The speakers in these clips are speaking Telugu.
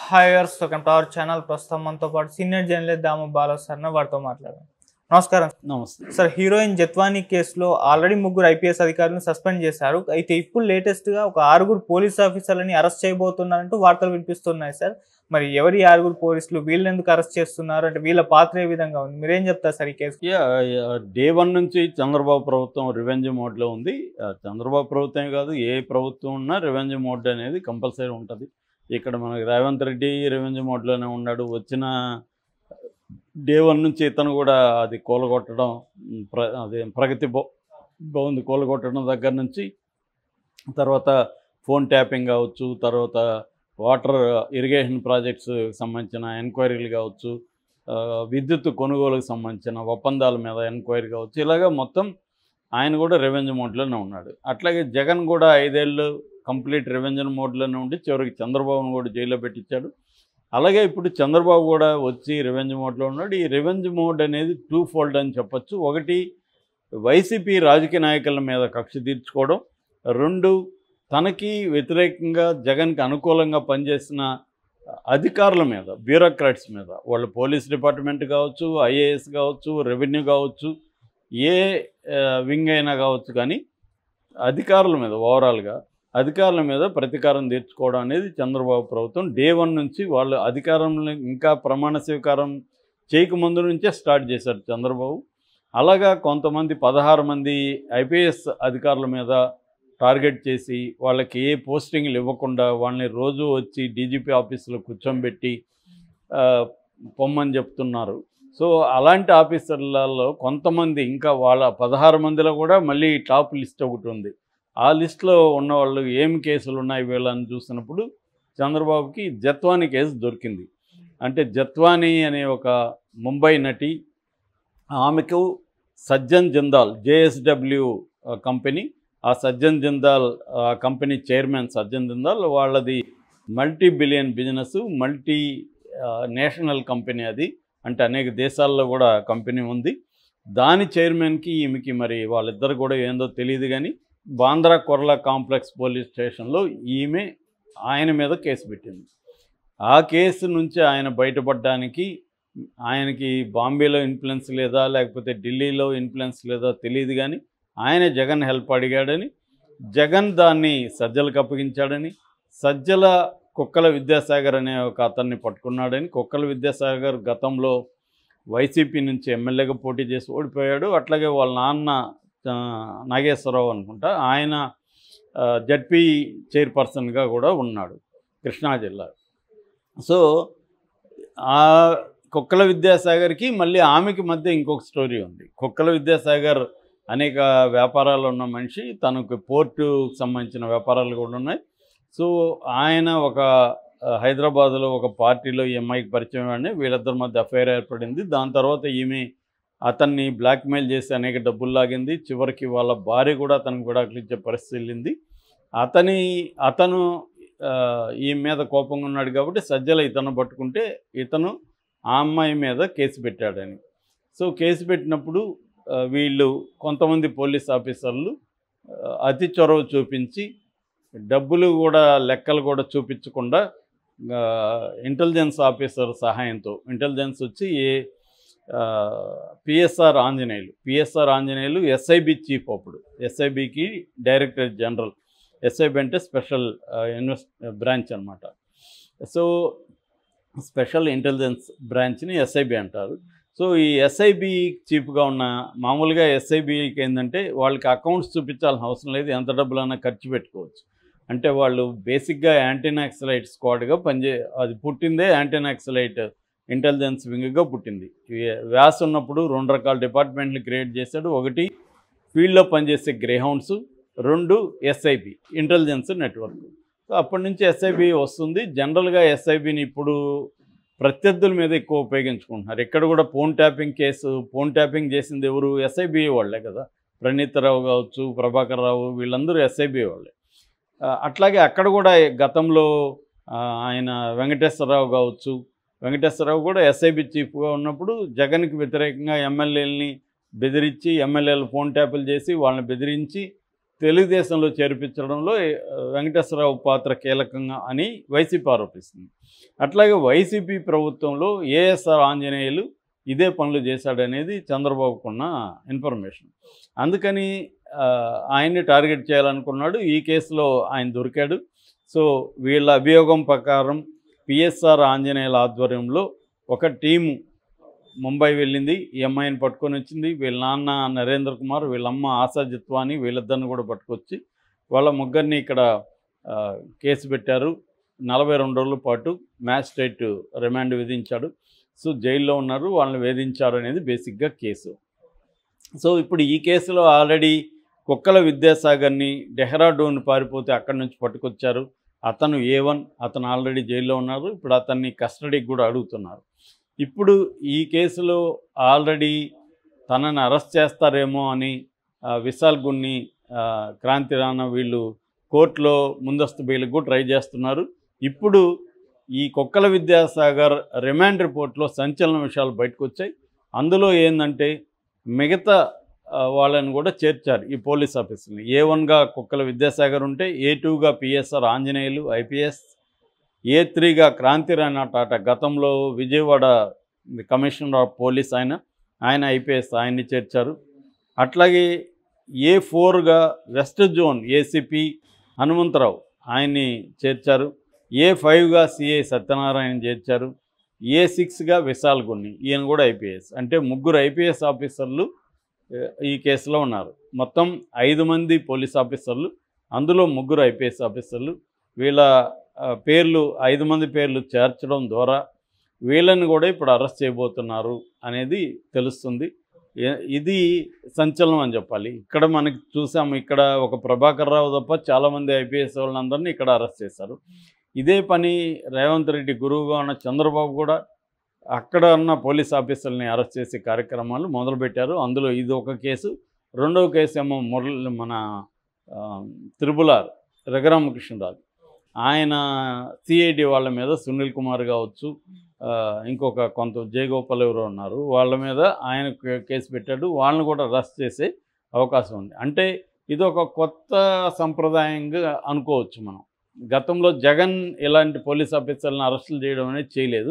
హైయర్స్ వెల్కమ్ టు అవర్ ఛానల్ ప్రస్తుతం మనతో పాటు senior journalist Damu Bala sir వారితో మాట్లాడాం నమస్కారం నమస్తే సార్ హీరోయిన్ జత్వానీ కేసులో ఆల్రెడీ ముగ్గురు ఐపీఎస్ అధికారులను సస్పెండ్ చేశారు అయితే ఇప్పుడు లేటెస్ట్ గా ఒక ఆరుగురు పోలీస్ ఆఫీసర్లని అరెస్ట్ చేయబోతున్నారంటూ వార్తలు వినిపిస్తున్నాయి సార్ మరి ఎవరి ఆరుగురు పోలీసులు వీళ్ళని ఎందుకు అరెస్ట్ చేస్తున్నారు అంటే వీళ్ళ పాత్ర ఏ విధంగా ఉంది మీరేం చెప్తారు సార్ ఈ కేసు యా డే వన్ నుంచి చంద్రబాబు ప్రభుత్వం రివెంజ్ మోడ్లో ఉంది ఆ, చంద్రబాబు ప్రభుత్వమే కాదు ఏ ప్రభుత్వం ఉన్నా రివెంజ్ మోడ్ అనేది కంపల్సరీ ఉంటుంది ఇక్కడ మనకి రేవంత్ రెడ్డి రివెంజ్ మోడ్లోనే ఉన్నాడు వచ్చిన డే వన్ నుంచి ఇతను కూడా అది కూలగొట్టడం ఉమ్, ప్ర అదే ప్రగతి భవ బాగుంది కూలగొట్టడం దగ్గర నుంచి తర్వాత ఫోన్ ట్యాపింగ్ కావచ్చు తర్వాత వాటర్ ఇరిగేషన్ ప్రాజెక్ట్స్ సంబంధించిన ఎంక్వైరీలు కావచ్చు ఆ, విద్యుత్ కొనుగోలుకు సంబంధించిన ఒప్పందాల మీద ఎంక్వైరీ కావచ్చు ఇలాగా మొత్తం ఆయన కూడా రెవెన్యూ మోడ్లోనే ఉన్నాడు అట్లాగే జగన్ కూడా ఐదేళ్ళు కంప్లీట్ రెవెన్యూ మోడ్లోనే ఉండి చివరికి చంద్రబాబును కూడా జైల్లో పెట్టించాడు అలాగే ఇప్పుడు చంద్రబాబు కూడా వచ్చి రెవెన్యూ మోడ్లో ఉన్నాడు ఈ రెవెన్యూ మోడ్ అనేది టూ ఫోల్డ్ అని చెప్పొచ్చు ఒకటి వైసీపీ రాజకీయ నాయకుల మీద కక్ష తీర్చుకోవడం రెండు తనకి వ్యతిరేకంగా జగన్కి అనుకూలంగా పనిచేసిన అధికారుల మీద బ్యూరోక్రాట్స్ మీద వాళ్ళ పోలీస్ డిపార్ట్మెంట్ కావచ్చు ఐఏఎస్ కావచ్చు రెవెన్యూ కావచ్చు ఏ ఆ, వింగ్ అయినా కావచ్చు కానీ అధికారుల మీద ఓవరాల్గా అధికారుల మీద ప్రతీకారం తీర్చుకోవడం అనేది చంద్రబాబు ప్రభుత్వం డే వన్ నుంచి వాళ్ళు అధికారంలో ఇంకా ప్రమాణ స్వీకారం చేయకముందు నుంచే స్టార్ట్ చేశారు చంద్రబాబు అలాగా కొంతమంది పదహారు మంది ఐపీఎస్ అధికారుల మీద టార్గెట్ చేసి వాళ్ళకి ఏ పోస్టింగ్లు ఇవ్వకుండా వాళ్ళని రోజు వచ్చి డీజీపీ ఆఫీసులో కూర్చోబెట్టి ఆ, పొమ్మని చెప్తున్నారు సో అలాంటి ఆఫీసర్లలో కొంతమంది ఇంకా వాళ్ళ పదహారు మందిలో కూడా మళ్ళీ టాప్ లిస్ట్ ఒకటి ఉంది ఆ లిస్ట్లో ఉన్న వాళ్ళు ఏం కేసులు ఉన్నాయి వీళ్ళని చూసినప్పుడు చంద్రబాబుకి జత్వానీ కేసు దొరికింది అంటే జత్వానీ అనే ఒక ముంబై నటి ఆమెకు సజ్జన్ జిందాల్ జేఎస్డబ్ల్యూ కంపెనీ ఆ సజ్జన్ జిందాల్ ఆ కంపెనీ చైర్మన్ సజ్జన్ జిందాల్ వాళ్ళది మల్టీ బిలియన్ బిజినెస్ మల్టీ ఆ, నేషనల్ కంపెనీ అది అంటే అనేక దేశాల్లో కూడా కంపెనీ ఉంది దాని చైర్మన్కి ఈమెకి మరి వాళ్ళిద్దరు కూడా ఏందో తెలియదు కానీ బాంద్రా కొర్లా కాంప్లెక్స్ పోలీస్ స్టేషన్లో ఈమె ఆయన మీద కేసు పెట్టింది ఆ కేసు నుంచి ఆయన బయటపడడానికి ఆయనకి బాంబేలో ఇన్ఫ్లుయెన్స్ లేదా లేకపోతే ఢిల్లీలో ఇన్ఫ్లుయెన్స్ లేదా తెలియదు కానీ ఆయన జగన్ హెల్ప్ అడిగాడని జగన్ దాన్ని సజ్జలకు అప్పగించాడని సజ్జల కుక్కల విద్యాసాగర్ అనే ఒక అతన్ని పట్టుకున్నాడని కుక్కల విద్యాసాగర్ గతంలో వైసీపీ నుంచి ఎమ్మెల్యేగా పోటీ చేసి ఓడిపోయాడు అట్లాగే వాళ్ళ నాన్న ఆ, నాగేశ్వరరావు అనుకుంటా ఆయన ఆ, జడ్పీ చైర్పర్సన్గా కూడా ఉన్నాడు కృష్ణా జిల్లా సో ఆ కుక్కల విద్యాసాగర్కి మళ్ళీ ఆమెకి మధ్య ఇంకొక స్టోరీ ఉంది కుక్కల విద్యాసాగర్ అనేక వ్యాపారాలు ఉన్న మనిషి తనకు పోర్టు సంబంధించిన వ్యాపారాలు కూడా ఉన్నాయి సో ఆయన ఒక ఆ, హైదరాబాద్లో ఒక పార్టీలో ఈ అమ్మాయికి పరిచయం అని వీళ్ళిద్దరి మధ్య అఫైర్ ఏర్పడింది దాని తర్వాత ఈమె అతన్ని బ్లాక్మెయిల్ చేసి అనేక డబ్బులు లాగింది చివరికి వాళ్ళ భార్య కూడా అతనికి విడాకులు ఇచ్చే పరిస్థితి వెళ్ళింది అతని అతను ఆ, ఈ మీద కోపంగా ఉన్నాడు కాబట్టి సజ్జల ఇతను పట్టుకుంటే ఇతను ఆ అమ్మాయి మీద కేసు పెట్టాడని సో కేసు పెట్టినప్పుడు ఆ, వీళ్ళు కొంతమంది పోలీస్ ఆఫీసర్లు ఆ, అతి చొరవ చూపించి డబ్బులు కూడా లెక్కలు కూడా చూపించకుండా ఆ, ఇంటెలిజెన్స్ ఆఫీసర్ సహాయంతో ఇంటెలిజెన్స్ వచ్చి ఏ PSR Anjaneyulu PSR Anjaneyulu SIB chief అప్పుడు ఎస్ఐబికి డైరెక్టర్ జనరల్ ఎస్ఐబి అంటే స్పెషల్ ఇన్వెస్ట్ బ్రాంచ్ అనమాట సో స్పెషల్ ఇంటెలిజెన్స్ బ్రాంచ్ని ఎస్ఐబి అంటారు సో ఈ ఎస్ఐబి చీఫ్గా ఉన్న మామూలుగా ఎస్ఐబికి ఏంటంటే వాళ్ళకి అకౌంట్స్ చూపించాల్సిన అవసరం లేదు ఎంత డబ్బులైనా ఖర్చు పెట్టుకోవచ్చు అంటే వాళ్ళు బేసిక్గా యాంటీనాక్సలైట్ స్క్వాడ్గా పనిచే అది పుట్టిందే యాంటీనాక్సలైట్ ఇంటెలిజెన్స్ వింగ్గా పుట్టింది ఈ వ్యాస్ ఉన్నప్పుడు రెండు రకాల డిపార్ట్మెంట్లు క్రియేట్ చేశాడు ఒకటి ఫీల్డ్లో పనిచేసే గ్రేహౌండ్స్ రెండు ఎస్ఐబి ఇంటెలిజెన్స్ నెట్వర్క్ సో అప్పటి నుంచి ఎస్ఐబి వస్తుంది జనరల్గా ఎస్ఐబిని ఇప్పుడు ప్రత్యర్థుల మీద ఎక్కువ ఉపయోగించుకుంటున్నారు ఇక్కడ కూడా phone tapping case phone tapping చేసింది ఎవరు ఎస్ఐబి వాళ్ళే కదా ప్రణీత్ రావు కావచ్చు ప్రభాకర్ రావు వీళ్ళందరూ ఎస్ఐబి వాళ్ళే ఆ, అట్లాగే అక్కడ కూడా గతంలో ఆ, ఆయన వెంకటేశ్వరరావు కావచ్చు వెంకటేశ్వరరావు కూడా ఎస్ఐబి చీఫ్గా ఉన్నప్పుడు జగన్కి వ్యతిరేకంగా ఎమ్మెల్యేలని బెదిరించి ఎమ్మెల్యేలు ఫోన్ ట్యాపులు చేసి వాళ్ళని బెదిరించి తెలుగుదేశంలో చేర్పించడంలో ఆ, వెంకటేశ్వరరావు పాత్ర కీలకంగా అని వైసీపీ ఆరోపిస్తుంది అట్లాగే వైసీపీ ప్రభుత్వంలో ఏఎస్ఆర్ ఆంజనేయులు ఇదే పనులు చేశాడనేది చంద్రబాబుకున్న ఇన్ఫర్మేషన్ అందుకని ఆ, ఆయన్ని టార్గెట్ చేయాలనుకున్నాడు ఈ కేసులో ఆయన దొరికాడు సో వీళ్ళ అభియోగం ప్రకారం పిఎస్ఆర్ ఆంజనేయుల ఆధ్వర్యంలో ఒక టీము ముంబై వెళ్ళింది ఈ అమ్మాయిని పట్టుకొని వచ్చింది వీళ్ళ నాన్న నరేంద్ర కుమార్ వీళ్ళ అమ్మ ఆశా జిత్వాని వీళ్ళిద్దరిని కూడా పట్టుకొచ్చి వాళ్ళ ముగ్గురిని ఇక్కడ ఆ, కేసు పెట్టారు నలభై రెండు రోజుల పాటు మ్యాజిస్ట్రేట్ రిమాండ్ విధించాడు సో జైల్లో ఉన్నారు వాళ్ళని వేధించారు అనేది బేసిక్గా కేసు సో ఇప్పుడు ఈ కేసులో ఆల్రెడీ కుక్కల విద్యాసాగర్ని డెహ్రాడూన్ పారిపోతే అక్కడి నుంచి పట్టుకొచ్చారు అతను ఏ వన్ అతను ఆల్రెడీ జైల్లో ఉన్నారు ఇప్పుడు అతన్ని కస్టడీకి కూడా అడుగుతున్నారు ఇప్పుడు ఈ కేసులో ఆల్రెడీ తనని అరెస్ట్ చేస్తారేమో అని ఆ, విశాల్ గున్ని ఆ, క్రాంతి రాణా వీళ్ళు కోర్టులో ముందస్తు బెయిల్కి కూడా ట్రై చేస్తున్నారు ఇప్పుడు ఈ కుక్కల విద్యాసాగర్ రిమాండ్ రిపోర్ట్లో సంచలన విషయాలు బయటకు వచ్చాయి అందులో ఏంటంటే మిగతా ఆ, వాళ్ళని కూడా చేర్చారు ఈ పోలీస్ ఆఫీసర్ని ఏ వన్గా కుక్కల విద్యాసాగర్ ఉంటే ఏ టూగా పిఎస్ఆర్ ఆంజనేయులు ఐపీఎస్ ఏ త్రీగా క్రాంతిరాణా టాటా గతంలో విజయవాడ కమిషనర్ ఆఫ్ పోలీస్ ఆయన ఆయన ఐపీఎస్ ఆయన్ని చేర్చారు అట్లాగే ఏ ఫోర్గా వెస్ట్ జోన్ ఏసీపీ హనుమంతరావు ఆయన్ని చేర్చారు ఏ ఫైవ్గా సిఐ సత్యనారాయణ చేర్చారు ఏ సిక్స్గా విశాల్ గున్ని ఈయన కూడా ఐపీఎస్ అంటే ముగ్గురు ఐపీఎస్ ఆఫీసర్లు ఏ, ఈ కేసులో ఉన్నారు మొత్తం ఐదు మంది పోలీస్ ఆఫీసర్లు అందులో ముగ్గురు ఐపీఎస్ ఆఫీసర్లు వీళ్ళ ఆ, పేర్లు ఐదు మంది పేర్లు చేర్చడం ద్వారా వీళ్ళని కూడా ఇప్పుడు అరెస్ట్ చేయబోతున్నారు అనేది తెలుస్తుంది ఏ- ఇది సంచలనం అని చెప్పాలి ఇక్కడ మనకి చూసాము ఇక్కడ ఒక ప్రభాకర్ రావు తప్ప చాలామంది ఐపీఎస్ వాళ్ళందరినీ ఇక్కడ అరెస్ట్ చేశారు ఇదే పని రేవంత్ రెడ్డి గురువుగా ఉన్న చంద్రబాబు కూడా అక్కడ ఉన్న పోలీస్ ఆఫీసర్ని అరెస్ట్ చేసే కార్యక్రమాలు మొదలుపెట్టారు అందులో ఇది ఒక కేసు రెండవ కేసు ఏమో మురళి మన ఆ, త్రిపులార్ రఘురామకృష్ణరాజు ఆయన సిఐడి వాళ్ళ మీద సునీల్ కుమార్ కావచ్చు ఆ, ఇంకొక కొంత జయగోపాల్ ఎవరో ఉన్నారు వాళ్ళ మీద ఆయన కే- కేసు పెట్టాడు వాళ్ళని కూడా అరెస్ట్ చేసే అవకాశం ఉంది అంటే ఇది ఒక కొత్త సంప్రదాయంగా అనుకోవచ్చు మనం గతంలో జగన్ ఇలాంటి పోలీస్ ఆఫీసర్లను అరెస్టులు చేయడం అనేది చేయలేదు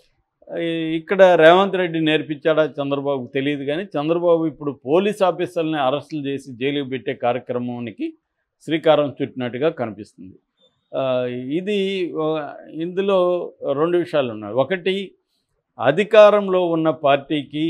ఈ- ఇక్కడ రేవంత్ రెడ్డి నేర్పించాడా చంద్రబాబుకు తెలియదు కానీ చంద్రబాబు ఇప్పుడు పోలీస్ ఆఫీసర్ని అరెస్టులు చేసి జైలుకి పెట్టే కార్యక్రమానికి శ్రీకారం చుట్టినట్టుగా కనిపిస్తుంది ఆ, ఇది ఆ, ఇందులో రెండు విషయాలు ఉన్నాయి ఒకటి అధికారంలో ఉన్న పార్టీకి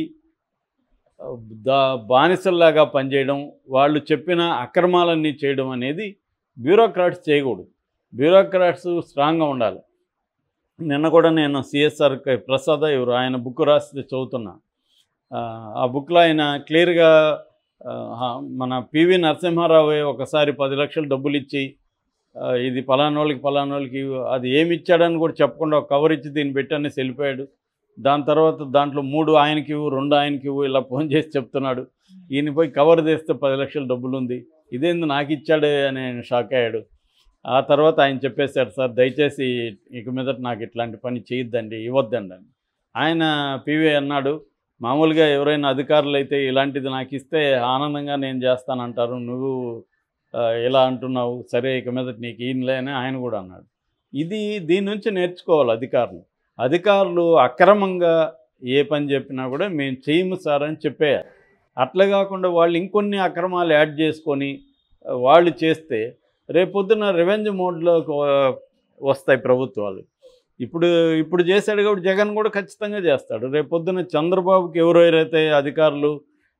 ఆ, దా బానిసల్లాగా పనిచేయడం వాళ్ళు చెప్పిన అక్రమాలన్నీ చేయడం అనేది బ్యూరోక్రాట్స్ చేయకూడదు బ్యూరోక్రాట్స్ స్ట్రాంగ్గా ఉండాలి నిన్న కూడా నేను సిఎస్ఆర్ ప్రసాద్ ఎవరు ఆయన బుక్ రాస్తే చదువుతున్నా ఆ, ఆ బుక్లో ఆయన క్లియర్గా ఆ, మన పివి నరసింహారావు ఒకసారి పది లక్షలు డబ్బులు ఇచ్చి ఆ, ఇది పలానోళ్ళకి పలానోళ్ళకి అది ఏమి ఇచ్చాడని కూడా చెప్పకుండా ఒక కవర్ ఇచ్చి దీన్ని పెట్టని వెళ్ళిపోయాడు దాని తర్వాత దాంట్లో మూడు ఆయనకి ఇవ్వు రెండు ఆయనకి ఇవ్వు ఇలా ఫోన్ చేసి చెప్తున్నాడు ఈయన పోయి కవర్ చేస్తే పది లక్షల డబ్బులు ఉంది ఇదేంది నాకు ఇచ్చాడే అని ఆయన షాక్ అయ్యాడు ఆ తర్వాత ఆయన చెప్పేశారు సార్ దయచేసి ఇక మీదట నాకు ఇట్లాంటి పని చేయొద్దండి ఇవ్వద్దండి అని ఆయన పివి అన్నాడు మామూలుగా ఎవరైనా అధికారులు అయితే ఇలాంటిది నాకు ఇస్తే ఆనందంగా నేను చేస్తానంటారు నువ్వు ఆ, ఇలా అంటున్నావు సరే ఇక మీదట నీకు ఈయనలే అని ఆయన కూడా అన్నాడు ఇది దీని నుంచి నేర్చుకోవాలి అధికారులు అధికారులు అక్రమంగా ఏ పని చెప్పినా కూడా మేము చేయము సార్ అని చెప్పేయాలి అట్లా కాకుండా వాళ్ళు ఇంకొన్ని అక్రమాలు యాడ్ చేసుకొని ఆ, వాళ్ళు చేస్తే రేపొద్దున రివెంజ్ మోడ్లోకి వ- వస్తాయి ప్రభుత్వాలు ఇప్పుడు ఇప్పుడు చేశాడు కాబట్టి జగన్ కూడా ఖచ్చితంగా చేస్తాడు రేపొద్దున చంద్రబాబుకి ఎవరైతే అధికారులు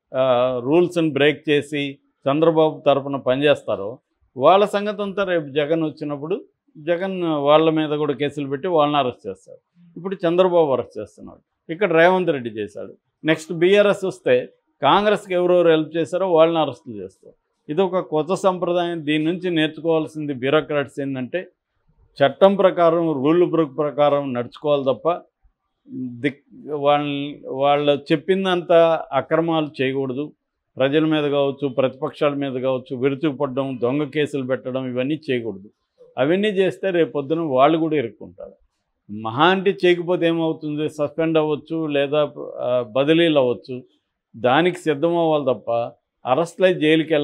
రూల్స్ని బ్రేక్ చేసి చంద్రబాబు తరపున పనిచేస్తారో వాళ్ళ సంగతి అంతా రేపు జగన్ వచ్చినప్పుడు జగన్ వాళ్ళ మీద కూడా కేసులు పెట్టి వాళ్ళని అరెస్ట్ చేస్తారు ఇప్పుడు చంద్రబాబు అరెస్ట్ చేస్తున్నాడు ఇక్కడ రేవంత్ రెడ్డి చేశాడు నెక్స్ట్ బీఆర్ఎస్ వస్తే కాంగ్రెస్కి ఎవరెవరు హెల్ప్ చేశారో వాళ్ళని అరెస్టులు చేస్తారు ఇది ఒక కొత్త సంప్రదాయం దీని నుంచి నేర్చుకోవాల్సింది బ్యూరోక్రాట్స్ ఏంటంటే చట్టం ప్రకారం రూల్ బుక్ ప్రకారం నడుచుకోవాలి తప్ప దిక్ వాళ్ళని వాళ్ళు చెప్పిందంత అక్రమాలు చేయకూడదు ప్రజల మీద కావచ్చు ప్రతిపక్షాల మీద కావచ్చు విరుచుకుపడడం దొంగ కేసులు పెట్టడం ఇవన్నీ చేయకూడదు అవన్నీ చేస్తే రేపు పొద్దున వాళ్ళు కూడా ఇరుక్కుంటారు మహా అంటే చేయకపోతే ఏమవుతుంది సస్పెండ్ అవ్వచ్చు లేదా ఆ, బదిలీలు అవ్వచ్చు దానికి సిద్ధం అవ్వాలి తప్ప అరెస్ట్లై జైలుకి వెళ్ళ